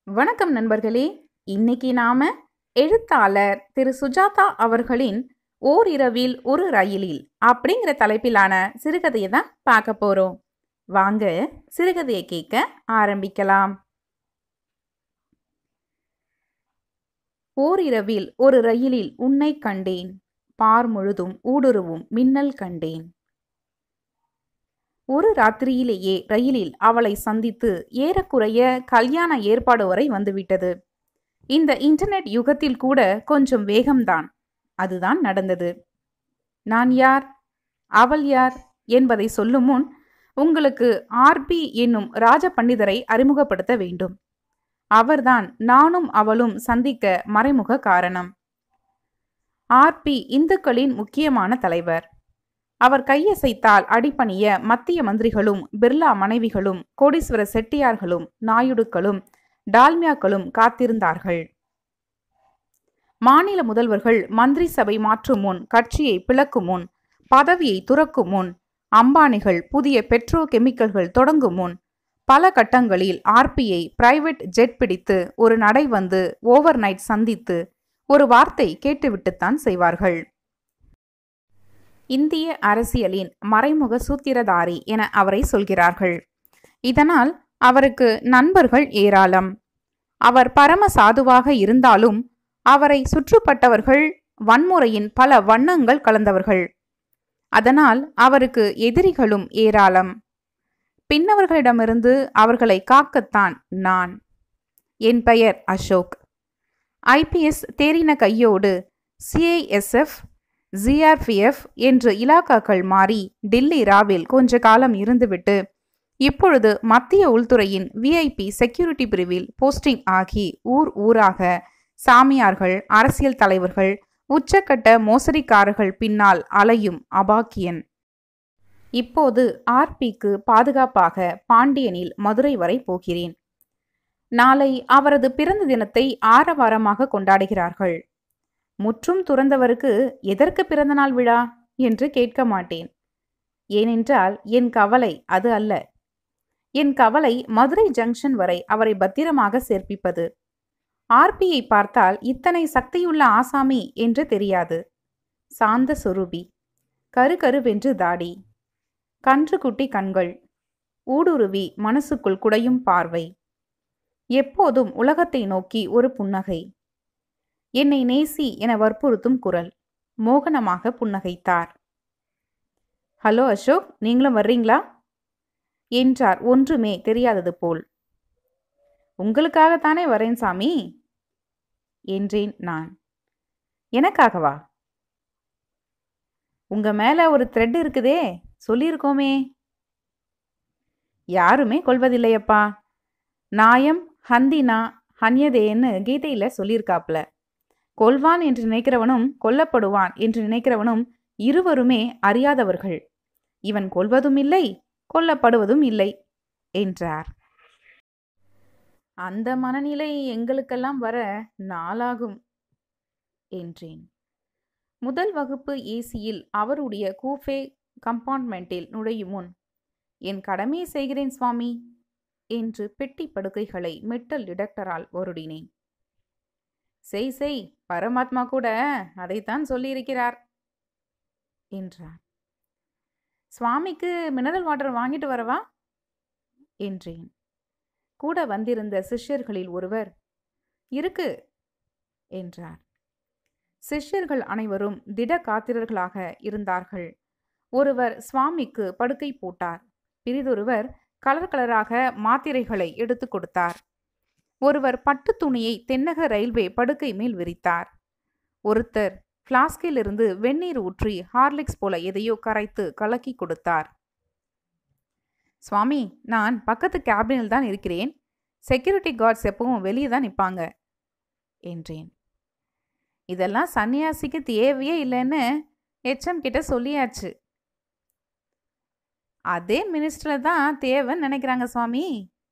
வணக்கம் நண்பர்களே இன்னைக்கு நாம எழுத்தாளர் திரு சுஜாதா அவர்களின் ஓரிரவில் ஒரு ரயிலில் அப்படிங்கிற தலைப்பிலான சிறுகதையை தான் பார்க்க போறோம் வாங்க சிறுகதையை கேட்க ஆரம்பிக்கலாம் ஓரிரவில் ஒரு ரயிலில் உன்னை கண்டேன் பார் முழுதும் ஊடுருவும் மின்னல் கண்டேன் ஒரு ராத்திரியிலேயே ரயிலில் அவளை சந்தித்து ஏறக்குறைய கல்யாண ஏற்பாடு வரை வந்துவிட்டது இந்த இன்டர்நெட் யுகத்தில் கூட கொஞ்சம் வேகம்தான் அதுதான் நடந்தது நான் யார் அவள் யார் என்பதை சொல்லும் முன் உங்களுக்கு ஆர்பி என்னும் ராஜ பண்டிதரை அறிமுகப்படுத்த வேண்டும் அவர்தான் நானும் அவளும் சந்திக்க மறைமுக காரணம் ஆர்பி இந்துக்களின் முக்கியமான தலைவர் அவர் கையசைத்தால் அடிப்பணிய மத்திய மந்திரிகளும் பிர்லா மனைவிகளும் கோடீஸ்வர செட்டியார்களும் நாயுடுக்களும் டால்மியாக்களும் காத்திருந்தார்கள் மாநில முதல்வர்கள் மந்திரி சபை மாற்றும் முன் கட்சியை பிளக்கும் முன் பதவியை துறக்கும் முன் அம்பானிகள் புதிய பெட்ரோ கெமிக்கல்கள் தொடங்கும் முன் பல கட்டங்களில் ஆர்பியை பிரைவேட் ஜெட் பிடித்து ஒரு நடை வந்து ஓவர் நைட் சந்தித்து ஒரு வார்த்தை கேட்டுவிட்டுத்தான் செய்வார்கள் இந்திய அரசியலின் மறைமுக சூத்திரதாரி என அவரை சொல்கிறார்கள் இதனால் அவருக்கு நண்பர்கள் ஏராளம் அவர் பரம சாதுவாக இருந்தாலும் அவரை சுற்றுப்பட்டவர்கள் வன்முறையின் பல வண்ணங்கள் கலந்தவர்கள் அதனால் அவருக்கு எதிரிகளும் ஏராளம் பின்னவர்களிடமிருந்து அவர்களை காக்கத்தான் நான் என் பெயர் அசோக் ஐபிஎஸ் தேறின கையோடு சிஐஎஸ்எஃப் ஜிஆர்பிஎஃப் என்று இலாக்காக்கள் மாறி டில்லி ராவில் கொஞ்ச காலம் இருந்துவிட்டு இப்பொழுது மத்திய உள்துறையின் விஐபி செக்யூரிட்டி பிரிவில் போஸ்டிங் ஆகி ஊர் ஊராக சாமியார்கள் அரசியல் தலைவர்கள் உச்சக்கட்ட மோசடிக்காரர்கள் பின்னால் அலையும் அபாக்கியன் இப்போது ஆர்பிக்கு பாதுகாப்பாக பாண்டியனில் மதுரை வரை போகிறேன் நாளை அவரது பிறந்த தினத்தை ஆரவாரமாக கொண்டாடுகிறார்கள் முற்றும் துறந்தவருக்கு எதற்கு பிறந்தநாள் விழா என்று கேட்க மாட்டேன் ஏனென்றால் என் கவலை அது அல்ல என் கவலை மதுரை ஜங்ஷன் வரை அவரை பத்திரமாக சேர்ப்பிப்பது ஆர்பியை பார்த்தால் இத்தனை சக்தியுள்ள ஆசாமி என்று தெரியாது சாந்த சொரூபி கரு கருவென்று தாடி கன்றுக்குட்டி கண்கள் ஊடுருவி மனசுக்குள் குடையும் பார்வை எப்போதும் உலகத்தை நோக்கி ஒரு புன்னகை என்னை நேசி என வற்புறுத்தும் குரல் மோகனமாக புன்னகைத்தார் ஹலோ அசோக் நீங்களும் வர்றீங்களா என்றார் ஒன்றுமே தெரியாதது போல் உங்களுக்காகத்தானே வரேன் சாமி என்றேன் நான் எனக்காகவா உங்க மேல ஒரு த்ரெட் இருக்குதே சொல்லியிருக்கோமே யாருமே கொள்வதில்லையப்பா நாயம் ஹந்தினா ஹன்யதேன்னு கீதையில சொல்லியிருக்காப்ல கொல்வான் என்று நினைக்கிறவனும் கொல்லப்படுவான் என்று நினைக்கிறவனும் இருவருமே அறியாதவர்கள் இவன் கொல்வதும் இல்லை கொல்லப்படுவதும் இல்லை என்றார் அந்த மனநிலை எங்களுக்கெல்லாம் வர நாளாகும் என்றேன் முதல் வகுப்பு ஏசியில் அவருடைய கூஃபே கம்பார்ட்மெண்ட்டில் நுழையும் முன் என் கடமையை செய்கிறேன் சுவாமி என்று பெட்டி படுக்கைகளை மெட்டல் டிடெக்டரால் வருடினேன் செய் செய் பரமாத்மா கூட அதைத்தான் சொல்லியிருக்கிறார் என்றார் சுவாமிக்கு மினரல் வாட்டர் வாங்கிட்டு வரவா என்றேன் கூட வந்திருந்த சிஷ்யர்களில் ஒருவர் இருக்கு என்றார் சிஷ்யர்கள் அனைவரும் திட காத்திரர்களாக இருந்தார்கள் ஒருவர் சுவாமிக்கு படுக்கை போட்டார் பிரிதொருவர் கலர் கலராக மாத்திரைகளை எடுத்து கொடுத்தார் ஒருவர் பட்டு துணியை தென்னக ரயில்வே படுக்கை மேல் விரித்தார் ஒருத்தர் பிளாஸ்கிலிருந்து வெந்நீர் ஊற்றி ஹார்லிக்ஸ் போல எதையோ கரைத்து கலக்கி கொடுத்தார் சுவாமி நான் பக்கத்து கேபினில் தான் இருக்கிறேன் செக்யூரிட்டி கார்ட்ஸ் எப்பவும் வெளியே தான் நிற்பாங்க என்றேன் இதெல்லாம் சன்னியாசிக்கு தேவையே இல்லைன்னு எச்எம் கிட்ட சொல்லியாச்சு அதே மினிஸ்டரில் தான் தேவைன்னு நினைக்கிறாங்க சுவாமி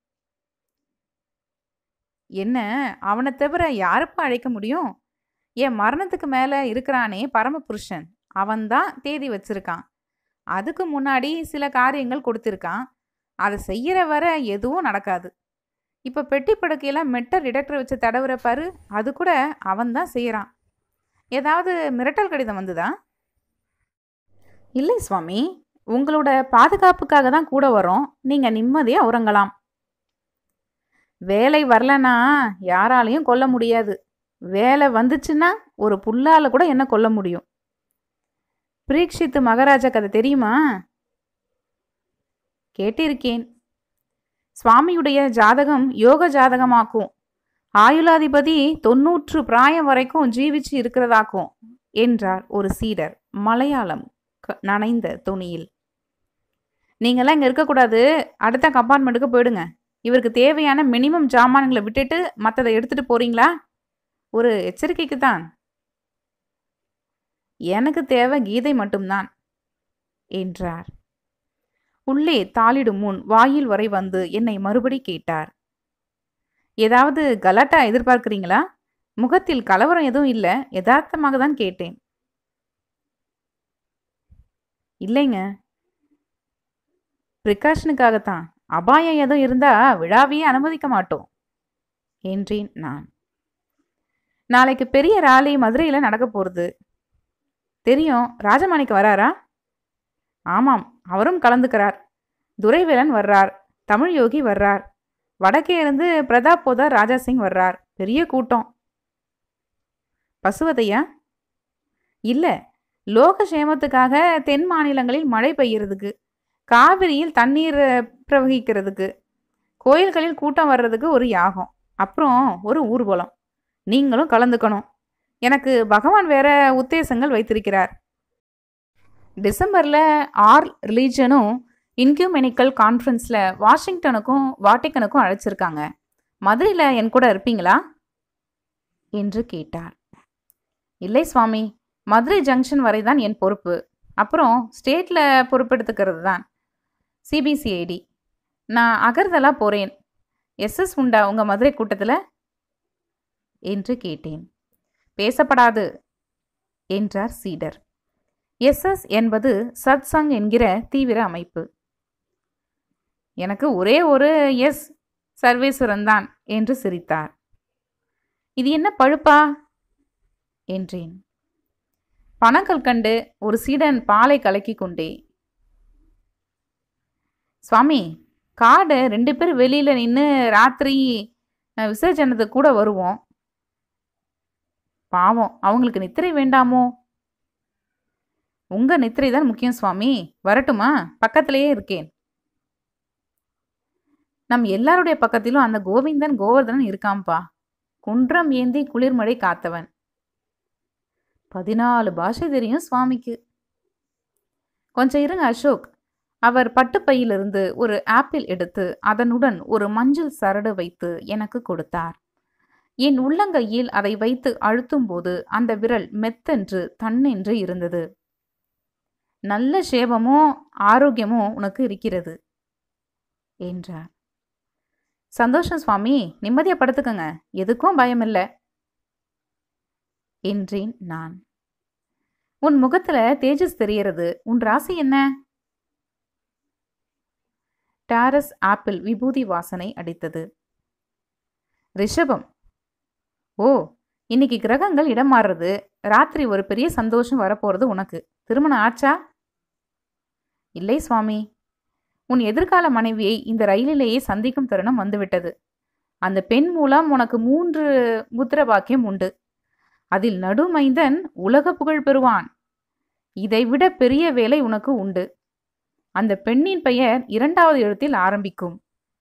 என்ன அவனை தவிர யாருப்பா அழைக்க முடியும் என் மரணத்துக்கு மேலே இருக்கிறானே பரமபுருஷன் அவன்தான் தேதி வச்சிருக்கான் அதுக்கு முன்னாடி சில காரியங்கள் கொடுத்துருக்கான் அதை செய்கிற வரை எதுவும் நடக்காது இப்போ பெட்டி படுக்கையெல்லாம் மெட்டல் டிடெக்டர் வச்சு தடவுற பாரு அது கூட அவன் தான் செய்கிறான் ஏதாவது மிரட்டல் கடிதம் வந்துதா இல்லை சுவாமி உங்களோட பாதுகாப்புக்காக தான் கூட வரோம் நீங்கள் நிம்மதியாக உறங்கலாம் வேலை வரலனா யாராலையும் கொல்ல முடியாது வேலை வந்துச்சுன்னா ஒரு புல்லால கூட என்ன கொல்ல முடியும் பிரீக்ஷித்து மகாராஜா கதை தெரியுமா கேட்டிருக்கேன் சுவாமியுடைய ஜாதகம் யோக ஜாதகமாக்கும் ஆயுளாதிபதி தொன்னூற்று பிராயம் வரைக்கும் ஜீவிச்சு இருக்கிறதாக்கும் என்றார் ஒரு சீடர் மலையாளம் க- நனைந்த துணியில் நீங்களாம் இங்கே இருக்கக்கூடாது அடுத்த கம்பார்ட்மெண்ட்டுக்கு போயிடுங்க இவருக்கு தேவையான மினிமம் ஜாமான்களை விட்டுட்டு மற்றதை எடுத்துட்டு போறீங்களா ஒரு எச்சரிக்கைக்கு தான் எனக்கு தேவை கீதை மட்டும்தான் என்றார் உள்ளே தாளிடும் முன் வாயில் வரை வந்து என்னை மறுபடி கேட்டார் ஏதாவது கலாட்டா எதிர்பார்க்கிறீங்களா முகத்தில் கலவரம் எதுவும் இல்லை யதார்த்தமாக தான் கேட்டேன் இல்லைங்க ப்ரிகாஷனுக்காகத்தான் அபாயம் எதுவும் இருந்தா விழாவையே அனுமதிக்க மாட்டோம் என்றேன் நான் நாளைக்கு பெரிய ராலி மதுரையில் நடக்க போகிறது தெரியும் ராஜமாணிக்கு வராரா ஆமாம் அவரும் கலந்துக்கிறார் துரைவேலன் வர்றார் தமிழ் யோகி வர்றார் வடக்கே இருந்து பிரதாப் போதார் ராஜா சிங் வர்றார் பெரிய கூட்டம் பசுவதையா இல்லை லோக சேமத்துக்காக தென் மாநிலங்களில் மழை பெய்யறதுக்கு காவிரியில் தண்ணீர் அஹ், பிரவகிக்கிறதுக்கு கோயில்களில் கூட்டம் வர்றதுக்கு ஒரு யாகம் அப்புறம் ஒரு ஊர்வலம் நீங்களும் கலந்துக்கணும் எனக்கு பகவான் வேற உத்தேசங்கள் வைத்திருக்கிறார் டிசம்பரில் ஆர் ரிலீஜனும் இன்க்யூமெனிக்கல் கான்ஃபரன்ஸில் வாஷிங்டனுக்கும் வாட்டிக்கனுக்கும் அழைச்சிருக்காங்க மதுரையில் என் கூட இருப்பீங்களா என்று கேட்டார் இல்லை சுவாமி மதுரை ஜங்ஷன் வரை தான் என் பொறுப்பு அப்புறம் ஸ்டேட்டில் பொறுப்பெடுத்துக்கிறது தான் சிபிசிஐடி நான் அகர்தலா போகிறேன் எஸ்எஸ் உண்டா உங்கள் மதுரை கூட்டத்தில் என்று கேட்டேன் பேசப்படாது என்றார் சீடர் எஸ்எஸ் என்பது சத்சங் என்கிற தீவிர அமைப்பு எனக்கு ஒரே ஒரு எஸ் சர்வேஸ்வரன் தான் என்று சிரித்தார் இது என்ன பழுப்பா என்றேன் பணங்கள் கண்டு ஒரு சீடன் பாலை கலக்கி கொண்டே சுவாமி காடு ரெண்டு பேர் வெளியில நின்று ராத்திரி அஹ், விசர்ஜனத்துக்கு கூட வருவோம் பாவம் அவங்களுக்கு நித்திரை வேண்டாமோ உங்க நித்திரை தான் முக்கியம் சுவாமி வரட்டுமா பக்கத்திலேயே இருக்கேன் நம் எல்லாருடைய பக்கத்திலும் அந்த கோவிந்தன் கோவர்தனன் இருக்காம்பா குன்றம் ஏந்தி குளிர்மழை காத்தவன் பதினாலு பாஷை தெரியும் சுவாமிக்கு கொஞ்சம் இருங்க அசோக் அவர் பட்டுப்பையிலிருந்து ஒரு ஆப்பிள் எடுத்து அதனுடன் ஒரு மஞ்சள் சரடு வைத்து எனக்கு கொடுத்தார் என் உள்ளங்கையில் அதை வைத்து அழுத்தும்போது அந்த விரல் மெத்தென்று தன்னென்று இருந்தது நல்ல சேபமோ ஆரோக்கியமோ உனக்கு இருக்கிறது என்றார் சந்தோஷம் சுவாமி நிம்மதியா படுத்துக்கங்க எதுக்கும் பயமில்லை என்றேன் நான் உன் முகத்துல தேஜஸ் தெரியறது உன் ராசி என்ன டாரஸ் ஆப்பிள் விபூதி வாசனை அடித்தது ரிஷபம் ஓ இன்னைக்கு கிரகங்கள் இடம் மாறுறது ராத்திரி ஒரு பெரிய சந்தோஷம் வரப்போறது உனக்கு திருமணம் ஆச்சா இல்லை சுவாமி உன் எதிர்கால மனைவியை இந்த ரயிலிலேயே சந்திக்கும் தருணம் வந்துவிட்டது அந்த பெண் மூலம் உனக்கு மூன்று புத்திர பாக்கியம் உண்டு அதில் நடுமைந்தன் உலக புகழ் பெறுவான் இதைவிட பெரிய வேலை உனக்கு உண்டு அந்த பெண்ணின் பெயர் இரண்டாவது எழுத்தில் ஆரம்பிக்கும்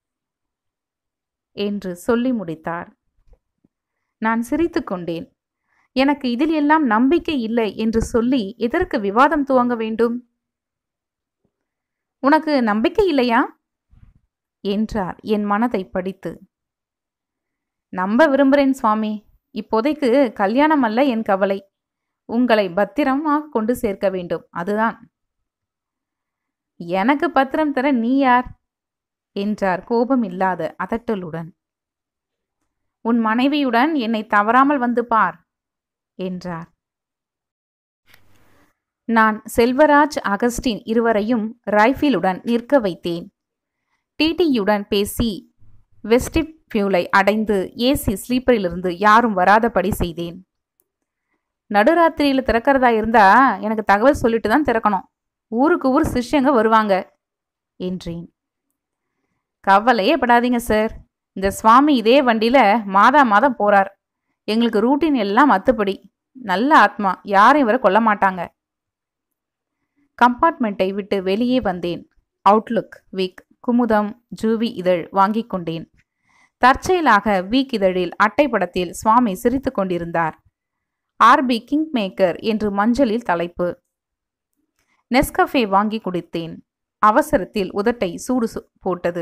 என்று சொல்லி முடித்தார் நான் சிரித்துக் கொண்டேன் எனக்கு இதில் எல்லாம் நம்பிக்கை இல்லை என்று சொல்லி எதற்கு விவாதம் துவங்க வேண்டும் உனக்கு நம்பிக்கை இல்லையா என்றார் என் மனதை படித்து நம்ப விரும்புகிறேன் சுவாமி இப்போதைக்கு கல்யாணம் அல்ல என் கவலை உங்களை பத்திரமாக கொண்டு சேர்க்க வேண்டும் அதுதான் எனக்கு பத்திரம் தர நீ யார் என்றார் கோபம் இல்லாத அதட்டலுடன் உன் மனைவியுடன் என்னை தவறாமல் வந்து பார் என்றார் நான் செல்வராஜ் அகஸ்டின் இருவரையும் ரைஃபிலுடன் நிற்க வைத்தேன் டிடியுடன் பேசி வெஸ்டிட் ஃபியூலை அடைந்து ஏசி ஸ்லீப்பரிலிருந்து யாரும் வராதபடி செய்தேன் நடுராத்திரியில் திறக்கிறதா இருந்தா எனக்கு தகவல் சொல்லிட்டு தான் திறக்கணும் ஊருக்கு ஊர் சிஷ்யங்க வருவாங்க என்றேன் கவலையே படாதீங்க சார் இந்த சுவாமி இதே வண்டியில் மாதா மாதம் போறார் எங்களுக்கு ரூட்டின் எல்லாம் அத்துப்படி நல்ல ஆத்மா யாரையும் வர கொல்ல மாட்டாங்க கம்பார்ட்மெண்ட்டை விட்டு வெளியே வந்தேன் அவுட்லுக் வீக் குமுதம் ஜூவி இதழ் வாங்கிக் கொண்டேன் தற்செயலாக வீக் இதழில் அட்டைப்படத்தில் சுவாமி சிரித்து கொண்டிருந்தார் ஆர்பி கிங் மேக்கர் என்று மஞ்சளில் தலைப்பு நெஸ்கஃபே வாங்கி குடித்தேன் அவசரத்தில் உதட்டை சூடு சு- போட்டது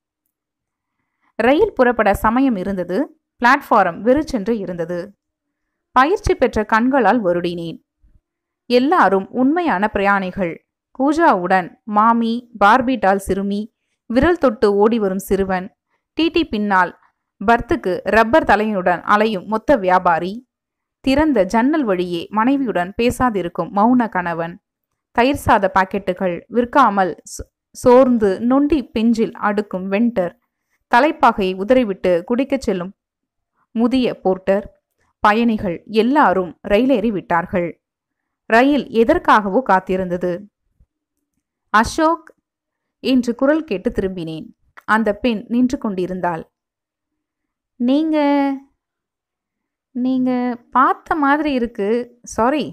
ரயில் புறப்பட சமயம் இருந்தது பிளாட்ஃபாரம் வெறிச்சென்று இருந்தது பயிற்சி பெற்ற கண்களால் வருடினேன் எல்லாரும் உண்மையான பிரயாணிகள் கூஜாவுடன் மாமி பார்பி டால் சிறுமி விரல் தொட்டு ஓடி வரும் சிறுவன் டிடி பின்னால் பர்த்துக்கு ரப்பர் தலையுடன் அலையும் மொத்த வியாபாரி திறந்த ஜன்னல் வழியே மனைவியுடன் பேசாதிருக்கும் மௌன கணவன் தயிர் சாத பாக்கெட்டுகள் விற்காமல் சோ- சோர்ந்து நொண்டி பிஞ்சில் அடுக்கும் வெண்டர் தலைப்பாகையை உதறிவிட்டு குடிக்கச் செல்லும் முதிய போர்ட்டர் பயணிகள் எல்லாரும் ரயிலேறி விட்டார்கள் ரயில் எதற்காகவோ காத்திருந்தது அசோக் என்று குரல் கேட்டு திரும்பினேன் அந்த பெண் நின்று கொண்டிருந்தாள் நீங்க நீங்க பார்த்த மாதிரி இருக்கு சாரி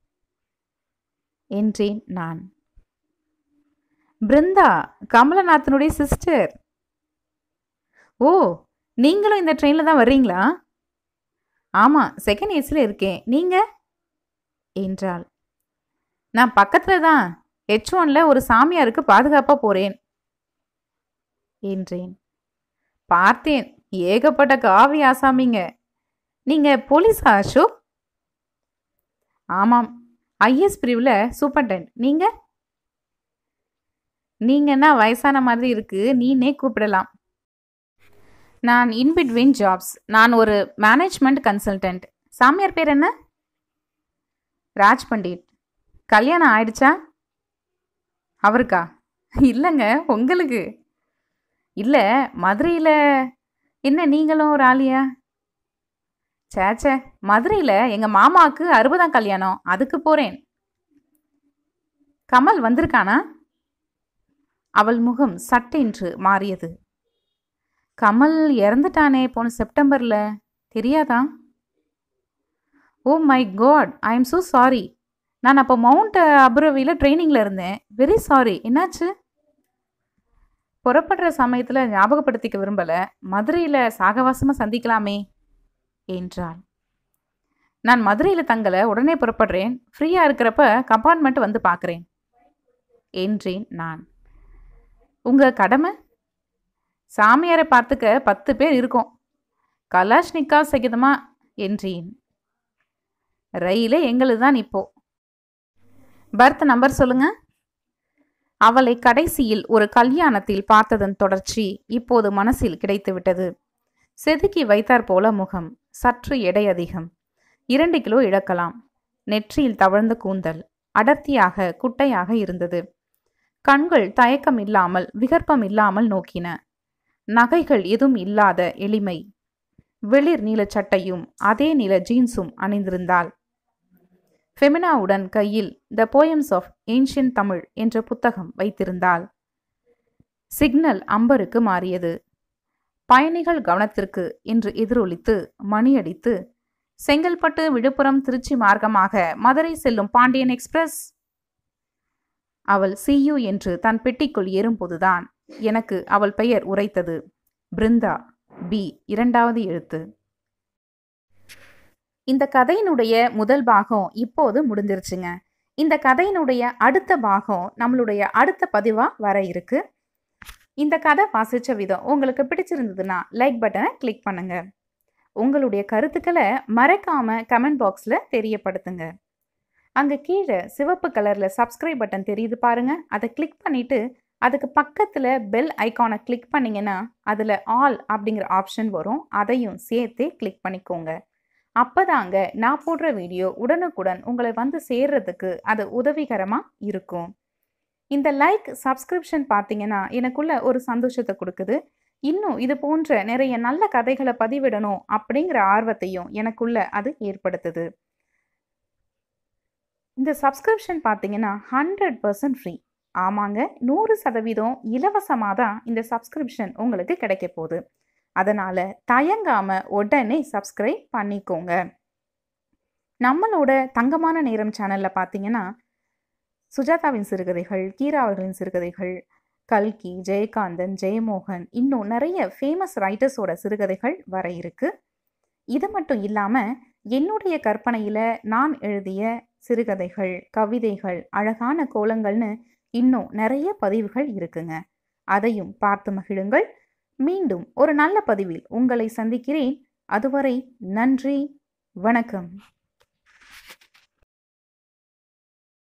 என்றேன் நான் பிருந்தா கமலநாதனுடைய சிஸ்டர் ஓ நீங்களும் இந்த ட்ரெயினில் தான் வர்றீங்களா ஆமாம் செகண்ட் ஏசியில் இருக்கேன் நீங்கள் என்றாள் நான் பக்கத்தில் தான் ஹெச் ஒன்ல ஒரு சாமியாருக்கு பாதுகாப்பாக போகிறேன் என்றேன் பார்த்தேன் ஏகப்பட்ட காவி ஆசாமிங்க நீங்கள் போலீஸா அசோக் ஆமாம் ஐஎஸ் பிரிவில் சூப்பர்டென்ட் நீங்கள் நீங்கன்னா வயசான மாதிரி இருக்கு நீனே கூப்பிடலாம் நான் இன்பிட்வீன் ஜாப்ஸ் நான் ஒரு மேனேஜ்மெண்ட் கன்சல்டன்ட் சாமியார் பேர் என்ன ராஜ் பண்டிட் கல்யாணம் ஆயிடுச்சா அவருக்கா இல்லைங்க உங்களுக்கு இல்லை மதுரையில் என்ன நீங்களும் ஒரு ஆளியா சேச்சே மதுரையில் எங்கள் மாமாவுக்கு அறுபதாம் கல்யாணம் அதுக்கு போகிறேன் கமல் வந்திருக்கானா அவள் முகம் சட்டென்று மாறியது கமல் இறந்துட்டானே போன செப்டம்பரில் தெரியாதா oh my god I am so sorry நான் அப்போ மவுண்ட் அபுரவியில் ட்ரைனிங்கில் இருந்தேன் வெரி சாரி என்னாச்சு புறப்படுற சமயத்தில் ஞாபகப்படுத்திக்க விரும்பலை மதுரையில் சாகவாசமாக சந்திக்கலாமே என்றாள் நான் மதுரையில் தங்கலை உடனே புறப்படுறேன் ஃப்ரீயாக இருக்கிறப்ப கம்பார்ட்மெண்ட் வந்து பார்க்குறேன் என்றேன் நான் உங்கள் கடமை சாமியாரை பார்த்துக்க பத்து பேர் இருக்கோம் கலாஷ்னிக்கா சகிதமா என்றேன் ரயிலே எங்களுது தான் இப்போ பர்த் நம்பர் சொல்லுங்க அவளை கடைசியில் ஒரு கல்யாணத்தில் பார்த்ததன் தொடர்ச்சி இப்போது மனசில் கிடைத்துவிட்டது செதுக்கி வைத்தாற் போல முகம் சற்று எடை அதிகம் இரண்டு கிலோ இழக்கலாம் நெற்றியில் தவழ்ந்த கூந்தல் அடர்த்தியாக குட்டையாக இருந்தது கண்கள் தயக்கம் இல்லாமல் விகற்பம் இல்லாமல் நோக்கின நகைகள் எதுவும் இல்லாத எளிமை வெளிர் நீல சட்டையும் அதே நீல ஜீன்ஸும் அணிந்திருந்தாள் ஃபெமினாவுடன் கையில் the poems of ancient Tamil என்ற புத்தகம் வைத்திருந்தாள் சிக்னல் அம்பருக்கு மாறியது பயணிகள் கவனத்திற்கு என்று எதிரொலித்து மணியடித்து செங்கல்பட்டு விழுப்புரம் திருச்சி மார்க்கமாக மதுரை செல்லும் பாண்டியன் எக்ஸ்பிரஸ் அவள் சியு என்று தன் பெட்டிக்குள் ஏறும்போதுதான் எனக்கு அவள் பெயர் உரைத்தது பிருந்தா பி இரண்டாவது எழுத்து இந்த கதையினுடைய முதல் பாகம் இப்போது முடிஞ்சிருச்சுங்க இந்த கதையினுடைய அடுத்த பாகம் நம்மளுடைய அடுத்த பதிவா வர இருக்கு இந்த கதை வாசிச்ச விதம் உங்களுக்கு பிடிச்சிருந்ததுன்னா லைக் பட்டனை கிளிக் பண்ணுங்க உங்களுடைய கருத்துக்களை மறக்காம கமெண்ட் பாக்ஸ்ல தெரியப்படுத்துங்க அங்க கீழே சிவப்பு கலர்ல சப்ஸ்கிரைப் பட்டன் தெரியுது பாருங்க அதை கிளிக் பண்ணிட்டு அதுக்கு பக்கத்தில் பெல் ஐக்கானை கிளிக் பண்ணிங்கன்னா அதில் ஆல் அப்படிங்கிற ஆப்ஷன் வரும் அதையும் சேர்த்தே கிளிக் பண்ணிக்கோங்க அப்போதாங்க நான் போடுற வீடியோ உடனுக்குடன் உங்களை வந்து சேர்றதுக்கு அது உதவிகரமாக இருக்கும் இந்த லைக் சப்ஸ்கிரிப்ஷன் பார்த்தீங்கன்னா எனக்குள்ள ஒரு சந்தோஷத்தை கொடுக்குது இன்னும் இது போன்ற நிறைய நல்ல கதைகளை பதிவிடணும் அப்படிங்கிற ஆர்வத்தையும் எனக்குள்ள அது ஏற்படுத்துது இந்த சப்ஸ்கிரிப்ஷன் பார்த்தீங்கன்னா ஹண்ட்ரட் பர்சன்ட் ஃப்ரீ ஆமாங்க நூறு சதவீதம் இலவசமாக தான் இந்த சப்ஸ்கிரிப்ஷன் உங்களுக்கு கிடைக்க போகுது அதனால் தயங்காமல் உடனே சப்ஸ்கிரைப் பண்ணிக்கோங்க நம்மளோட தங்கமான நேரம் சேனலில் பார்த்தீங்கன்னா சுஜாதாவின் சிறுகதைகள் கீரா அவர்களின் சிறுகதைகள் கல்கி ஜெயகாந்தன் ஜெயமோகன் இன்னும் நிறைய ஃபேமஸ் ரைட்டர்ஸோட சிறுகதைகள் வர இருக்கு இது மட்டும் இல்லாமல் என்னுடைய கற்பனையில் நான் எழுதிய சிறுகதைகள் கவிதைகள் அழகான கோலங்கள்னு இன்னும் நிறைய பதிவுகள் இருக்குங்க அதையும் பார்த்து மகிழுங்கள் மீண்டும் ஒரு நல்ல பதிவில் உங்களை சந்திக்கிறேன் அதுவரை நன்றி வணக்கம்